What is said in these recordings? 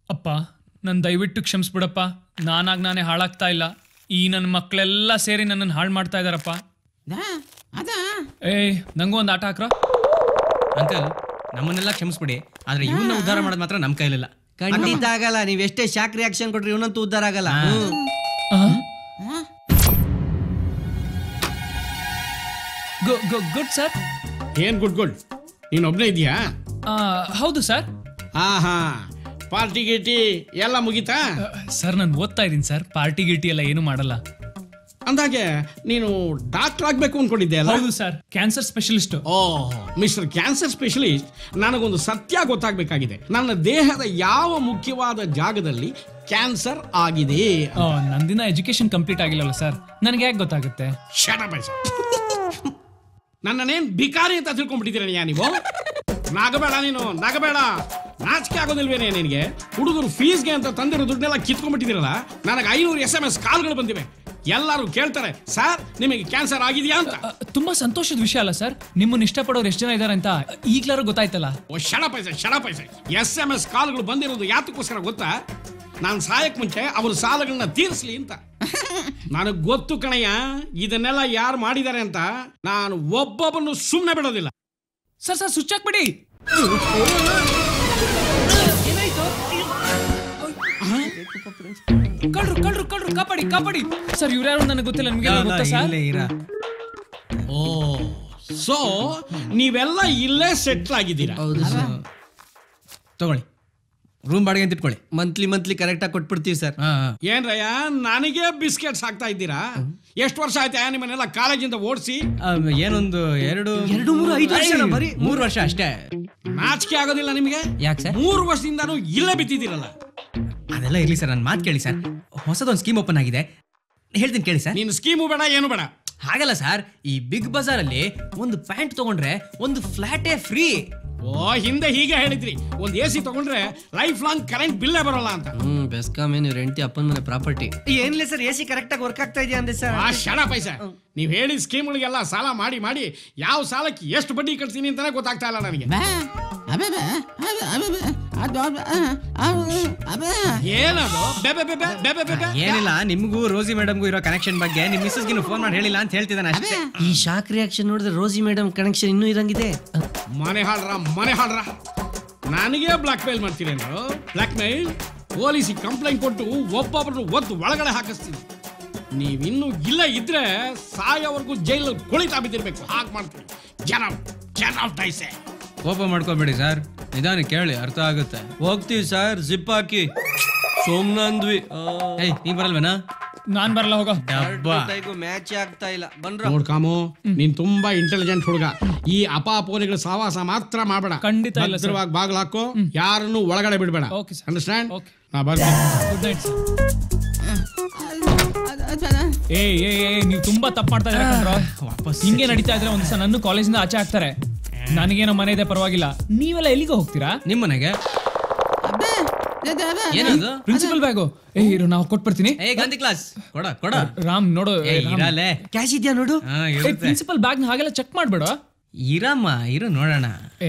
ಅಪ್ಪ ನನ್ ದಯವಿಟ್ಟು ಕ್ಷಮಿಸ್ಬಿಡಪ್ಪ ನಾನಾಗ್ ನಾನೇ ಹಾಳಾಗ್ತಾ ಇಲ್ಲ ಈ ನನ್ನ ಮಕ್ಕಳೆಲ್ಲ ಸೇರಿ ನನ್ನನ್ನು ಹಾಳು ಮಾಡ್ತಾ ಇದಾರಪ್ಪ ಅದ ಏಯ್ ನಂಗೂ ಒಂದು ಆಟ ಹಾಕ್ರ ಅಂಕಲ್ ನಮ್ಮನ್ನೆಲ್ಲ ಕ್ಷಮಿಸ್ಬಿಡಿ ಆದ್ರೆ ಇವನ್ನ ಉದ್ಧಾರ ಮಾಡೋದು ಮಾತ್ರ ನಮ್ಮ ಕೈಲಿಲ್ಲ ಖಂಡಿತ ಆಗಲ್ಲ ನೀವ್ ಎಷ್ಟೇ ಶಾಕ್ ರಿಯಾಕ್ಷನ್ ಕೊಟ್ರಿ ಇವನಂತೂ ಉದ್ಧಾರ ಆಗಲ್ಲ ಗುಡ್ ಸರ್ ಏನ್ ಗುಡ್ ಗುಡ್ ನೀನ್ ಒಬ್ನೇ ಇದೆಯಾ ಹೌದು ಸರ್ ಹಾ ಹಾ ಪಾರ್ಟಿ ಗೀಟಿ ಎಲ್ಲ ಮುಗೀತಾ ಸರ್ ನಾನು ಓದ್ತಾ ಇದ್ದೀನಿ ಸರ್ ಪಾರ್ಟಿ ಗಿಟಿ ಎಲ್ಲ ಏನು ಮಾಡಲ್ಲ ಅಂದಾಗೆ ನೀನು ಡಾಕ್ಟರ್ ಆಗ್ಬೇಕು ಅನ್ಕೊಂಡಿದ್ದೆ ಅಲ್ಲ ಹೌದು sir cancer specialist oh mister cancer specialist ನನಗೊಂದು ಸತ್ಯ ಗೊತ್ತಾಗಬೇಕಾಗಿದೆ ನನ್ನ ದೇಹದ ಯಾವ ಮುಖ್ಯವಾದ ಜಾಗದಲ್ಲಿ ಕ್ಯಾನ್ಸರ್ ಆಗಿದೆ ನಂದಿನ ಎಜುಕೇಶನ್ ಕಂಪ್ಲೀಟ್ ಆಗಿಲ್ಲಲ್ಲ ಸರ್ ನನಗೆ ಯಾಕೆ ಗೊತ್ತಾಗುತ್ತೆ ಶಟಪ್ ನನ್ನನ್ನೇನ್ ಭಿಕಾರಿ ಅಂತ ತಿಳ್ಕೊಂಡ್ಬಿಟ್ಟಿದ್ದೀರ ನೀವು ನಾಗಬೇಡ ನೀನು ನಾಗಬೇಡ ನಾಚಿಕೆ ಆಗೋದಿಲ್ವೇನೆ ನಿನಗೆ ಹುಡುಗರು ಫೀಸ್ಗೆ ಅಂತ ತಂದಿರೋ ದುಡ್ಡೆಲ್ಲ ಕಿತ್ಕೊಂಡ್ಬಿಟ್ಟಿದ್ದೀರಲ್ಲ ನನಗೆ ಐನೂರು ಎಸ್ ಎಂ ಎಸ್ ಕಾಲ್ಗಳು ಬಂದಿವೆ ಎಲ್ಲರೂ ಕೇಳ್ತಾರೆ ಸರ್ ನಿಮಗೆ ಕ್ಯಾನ್ಸರ್ ಆಗಿದೆಯಾ ಅಂತ ಅ, ತುಂಬಾ ಸಂತೋಷದ ವಿಷಯ ಅಲ್ಲ ಸರ್ ನಿಮ್ಮನ್ನ ಇಷ್ಟಪಡೋರು ಎಷ್ಟು ಜನ ಇದ್ದಾರೆ ಅಂತ ಈಗ್ಲಾರು ಗೊತ್ತಾಯ್ತಲ್ಲ ಓ ಶಣ ಪೈಸೆ ಶಣ ಪೈಸೆ ಎಸ್ ಎಂ ಎಸ್ ಕಾಲ್ಗಳು ಬಂದಿರೋದು ಯಾತಕ್ಕೋಸ್ಕರ ಗೊತ್ತಾ ನಾನು ಸಾಯಕ್ ಮುಂಚೆ ಅವ್ರ ಸಾಲಗಳನ್ನ ತೀರಿಸ್ಲಿ ಅಂತ ನನಗೆ ಗೊತ್ತು ಕಣಯ್ಯ ಇದನ್ನೆಲ್ಲ ಯಾರು ಮಾಡಿದ್ದಾರೆ ಅಂತ ನಾನು ಒಬ್ಬೊಬ್ಬನು ಸುಮ್ಮನೆ ಬಿಡೋದಿಲ್ಲ ಸರ್ ಸರ್ ಸ್ವಿಚ್ ಹಾಕ್ಬಿಡಿ ಕಳ್ರು ಕಳ್ರು ಕಳ್ರು ಕಾಪಾಡಿ ಕಾಪಾಡಿ ಸರ್ ಇವ್ರ್ಯಾರು ನನಗೆ ಗೊತ್ತಿಲ್ಲ ನಿಮ್ಗೆ ಗೊತ್ತಾ ಸರ್ ಇಲ್ಲೇ ಇರ ಓ ಸೊ ನೀವೆಲ್ಲ ಇಲ್ಲೇ ಸೆಟ್ಲ್ ಆಗಿದ್ದೀರಾ ತಗೊಳ್ಳಿ ರೂಮ್ ಬಾಡಿಗೆ ಅಂತ ಇಟ್ಕೊಳ್ಳಿ ಮಂತ್ಲಿ ಮಂತ್ಲಿ ಕರೆಕ್ಟ್ ಆಗಿ ಕೊಟ್ಬಿಡ್ತೀವಿ ಸರ್ ಹಾ ಹಾ. ಏನ್ರಯ್ಯ ನನಗೆ ಬಿಸ್ಕೆಟ್ಸ್ ಹಾಕ್ತಾ ಇದ್ದೀರಾ ಎಷ್ಟು ವರ್ಷ ಆಯ್ತಾ ನಿಮ್ಮನ್ನೆಲ್ಲ ಕಾಲೇಜಿಂದ ಓಡಿಸಿ ಆ, ಏನೊಂದು ಎರಡು ಎರಡು, ಮೂರು, ಐದು ವರ್ಷನಾ ಬರೀ? ಮೂರು ವರ್ಷ ಅಷ್ಟೇ ನಾಚಿಕೆ ಆಗೋದಿಲ್ಲ ನಿಮಗೆ ಯಾಕೆ ಸರ್ ಮೂರು ವರ್ಷದಿಂದಾನು ಇಲ್ಲೇ ಬಿತ್ತಿದ್ದೀರಲ್ಲ ಅದೆಲ್ಲ ಇರ್ಲಿ ಸರ್ ನನ್ನ ಮಾತು ಕೇಳಿ ಸರ್ ಹೊಸದೊಂದು ಸ್ಕೀಮ್ ಓಪನ್ ಆಗಿದೆ ಹೇಳ್ತೀನಿ ಕೇಳಿ ಸರ್ ನೀನು ಸ್ಕೀಮು ಬೇಡ ಏನು ಬೇಡ ಹಾಗಲ್ಲ ಸರ್ ಈ ಬಿಗ್ ಬಜಾರಲ್ಲಿ ಒಂದು ಪ್ಯಾಂಟ್ ತಗೊಂಡ್ರೆ ಒಂದು ಫ್ಲಾಟೇ ಫ್ರೀ ಓ ಹಿಂದೆ ಹೀಗೆ ಹೇಳಿದ್ರಿ ಒಂದ್ ಎ ಸಿ ತಗೊಂಡ್ರೆ ಲೈಫ್ ಲಾಂಗ್ ಕರೆಂಟ್ ಬಿಲ್ಲೇ ಬರೋಲ್ಲ ಅಂತ ಹ್ಮ್ ಬೆಸ್ಕಾಮೇ ನೀವು ರೆಂಟಿ ಅಪ್ಪನ ಮನೆ ಪ್ರಾಪರ್ಟಿ ಏನಿಲ್ಲ ಸರ್ ಎ ಸಿ ಕರೆಕ್ಟ್ ಆಗಿ ವರ್ಕ್ ಆಗ್ತಾ ಇದೆಯಾ ಅಂದೆ ಸರ್ ಆ ಶಣ ಪೈಸೆ ನೀವ್ ಹೇಳಿದ ಸ್ಕೀಮ್ಗಳಿಗೆಲ್ಲ ಸಾಲ ಮಾಡಿ ಮಾಡಿ ಯಾವ ಸಾಲಕ್ಕೆ ಎಷ್ಟು ಬಡ್ಡಿ ಕಟ್ತೀನಿ ಅಂತಾನೆ ಗೊತ್ತಾಗ್ತಾ ಇಲ್ಲ ನನಗೆ ಏನದು ಬೆಬೆ ಬೆಬೆ ಬೆಬೆ ಬೆಬೆ ಏನಿಲ್ಲ ನಿಮಗೂ ರೋಸಿ ಮೇಡಮ್ಗೂ ಇರೋ ಕನೆಕ್ಷನ್ ಬಗ್ಗೆ ನಿಮ್ಮ ಮಿಸ್ಸಸ್ಗಿನ್ನು ಫೋನ್ ಮಾಡಿ ಹೇಳಿಲ್ಲ ಅಂತ ಹೇಳ್ತಿದ್ದಾನೆ ಅಷ್ಟೇ ಈ ಶಾಕ್ ರಿಯಾಕ್ಷನ್ ನೋಡಿದ್ರೆ ರೋಸಿ ಮೇಡಮ್ ಕನೆಕ್ಷನ್ ಇನ್ನೂ ಇರಂಗಿದೆ ಮನೆ ಹಾಳ್ರ ಮನೆ ಹಾಳ್ರ ನನಗೆ ಬ್ಲಾಕ್ ಮೇಲ್ ಮಾಡ್ತೀನಿ ಅಂದ್ರು ಬ್ಲಾಕ್ ಮೇಲ್ ಪೊಲೀಸಿಗೆ ಕಂಪ್ಲೇಂಟ್ ಕೊಟ್ಟು ಒಬ್ಬೊಬ್ಬರನ್ನು ಒದ್ದು ಒಳಗಡೆ ಹಾಕಿಸ್ತೀನಿ ನೀವಿನ್ನೂ ಇಲ್ಲ ಇದ್ರೆ ಸಾಯೋವರೆಗೂ ಜೈಲಲ್ಲಿ ಕುಳಿತಾ ಬಿದ್ದಿರ್ಬೇಕು ಹಾಗೆ ಮಾಡ್ತೀನಿ ಜನ ಜನ ಟೈಸೆ ಕೋಪ ಮಾಡ್ಕೋಬೇಡಿ ಸರ್ ನಿಧಾನ ಕೇಳಿ ಅರ್ಥ ಆಗುತ್ತೆ ಹೋಗ್ತೀವಿ ಸರ್ ಜಿಪ್ ಹಾಕಿ ಸೋಮ್ನ ಅಂದ್ವಿ ಏಯ್ ನೀ ಬರಲ್ವೇನಾ ನಾನ್ ಬರಲ್ಲ ಹೋಗೋ ಡಬ್ಬಾ ಮ್ಯಾಚ್ ಆಗ್ತಾ ಇಲ್ಲ ಬಂದ್ರ ನೋಡ್ ಕಾಮು ನೀನ್ ತುಂಬಾ ಇಂಟೆಲಿಜೆಂಟ್ ಹುಡುಗ ಈ ಅಪಾಪೋಲಿಗಳ ಸಹವಾಸ ಮಾತ್ರ ಮಾಡಬೇಡ ಖಂಡಿತ ಇಲ್ಲ ಸರ್. ಭದ್ರವಾಗಿ ಬಾಗ್ಲು ಹಾಕೋ ಯಾರನ್ನು ಒಳಗಡೆ ಬಿಡಬೇಡ Okay, sir. Understand Okay. ನಾ ಬರ್ತೀನಿ ಗುಡ್ ನೈಟ್ ಏ ಏ ಏ ನೀವು ತುಂಬಾ ತಪ್ಪು ಮಾಡ್ತಾ ಇದ್ದೀರಾ ಕಣ್ರೋ. ಹಿಂಗೆ ನಡೀತಾ ಇದ್ರೆ ಒಂದ್ ದಿವಸ ನನ್ನ ಕಾಲೇಜಿಂದ ಆಚೆ ಹಾಕ್ತಾರೆ ನನಗೇನೋ ಮನೆ ಇದೆ ಪರವಾಗಿಲ್ಲ ನೀವೆಲ್ಲ ಎಲ್ಲಿಗೆ ಹೋಗ್ತೀರಾ ನಿಮ್ಮ ಮನೆಗೆ ಏನದು ಪ್ರಿನ್ಸಿಪಲ್ ಬ್ಯಾಗು ಏ ಇರು ನಾವು ಕೊಟ್ಬಿಡ್ತೀನಿ ಏ ಗಾಂಧಿ ಕ್ಲಾಸ್ ಕೊಡ ಕೊಡ ರಾಮ್ ನೋಡು ಏ ಇರಲೇ ಕ್ಯಾಶ್ ಇದೆಯಾ ನೋಡು ಹಾ ಇರುತ್ತೆ ಪ್ರಿನ್ಸಿಪಲ್ ಬ್ಯಾಗ್ ಹಾಗೆಲ್ಲ ಚೆಕ್ ಮಾಡ್ಬೇಡ ಇರಮ್ಮ ಇರು ನೋಡೋಣ ಏ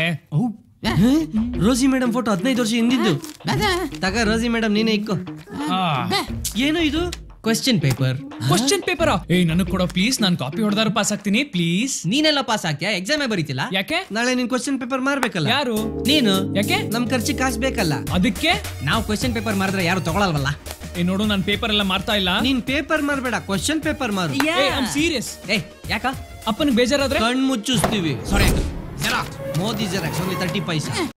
ರೋಸಿ ಮೇಡಮ್ ಫೋಟೋ ಹದಿನೈದು ವರ್ಷ ಹಿಂದಿದ್ದು ತಗ ರೋಸಿ ಮೇಡಮ್ ನೀನೇ ಇಕ್ಕೋ ಏನು ಇದು ಕ್ವೆಶ್ಚನ್ ಪೇಪರ್ ಕ್ವಶನ್ ಪೇಪರ್ ಏ ನನಗ್ ಕೊಡೋ ಪ್ಲೀಸ್ ನಾನು ಕಾಪಿ ಹೊಡೆದಾರು ಪಾಸ್ ಆಗ್ತೀನಿ ಪ್ಲೀಸ್ ನೀನೆಲ್ಲ ಪಾಸ್ ಆಗ್ತೀಯಾ ಎಕ್ಸಾಮೇ ಬರೀತಿಲ್ಲ ಯಾಕೆ ನಾಳೆ ನೀನ್ ಕ್ವಶನ್ ಪೇಪರ್ ಮಾರ್ಬೇಕಲ್ಲ ಯಾರು ನೀನು ಯಾಕೆ ನಮ್ ಖರ್ಚಿಗೆ ಕಾಸು ಬೇಕಲ್ಲ ಅದಕ್ಕೆ ನಾವು ಕ್ವೆಶ್ಚನ್ ಪೇಪರ್ ಮಾರಿದ್ರೆ ಯಾರು ತಗೊಳಲ್ವಲ್ಲ ಏ ನೋಡು ನಾನು ಪೇಪರ್ ಎಲ್ಲ ಮಾರ್ತಾ ಇಲ್ಲ ನೀನ್ ಪೇಪರ್ ಮಾರ್ಬೇಡ ಕ್ವಶನ್ ಪೇಪರ್ ಮಾರು ಏ ಸೀರಿಯಸ್ ಏ ಯಾಕ ಅಪ್ಪನಿಗೆ ಬೇಜಾರಾದ್ರೆ ಕಣ್ ಮುಚ್ಚಿಸ್ತೀವಿ sorry Modi xerox only thirty ಪೈಸಾ